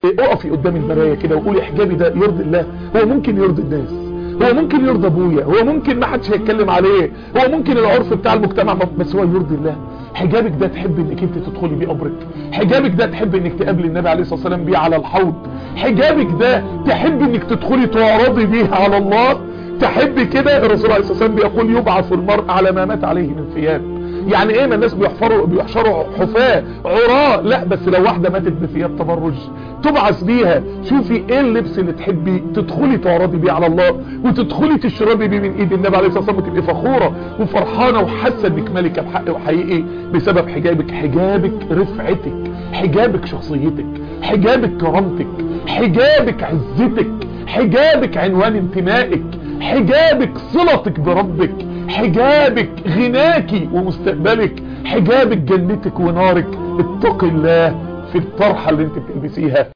اقفي قدام المرايه كده وقولي حجابي ده يرضي الله هو ممكن يرضي الناس هو ممكن يرضى ابويا هو ممكن ما حدش هيتكلم عليه هو ممكن العرف بتاع المجتمع بس هو يرضي الله حجابك ده تحب انك انت تدخلي بيه قبرك حجابك ده تحب انك تقابلي النبي عليه الصلاه والسلام بيه على الحوض حجابك ده تحب انك تدخلي تعرضي بيه على الله تحب كده الرسول عليه الصلاه والسلام بيقول يبعث المرء على ما مات عليه من ثياب يعني ايه ما الناس بيحفروا بيحشروا حفاة عراة لا بس لو واحدة ماتت بثياب تبرج تبعث بيها شوفي ايه اللبس اللي تحبي تدخلي تعرضي بيه على الله وتدخلي تشربي بيه من ايد النبي عليه الصلاة والسلام وتبقي فخورة وفرحانة وحاسة انك ملكة بحق وحقيقي بسبب حجابك حجابك رفعتك حجابك شخصيتك حجابك كرامتك حجابك عزتك حجابك عنوان انتمائك حجابك صلتك بربك حجابك غناكي ومستقبلك حجابك جنتك ونارك اتقي الله في الطرحة اللي انت بتلبسيها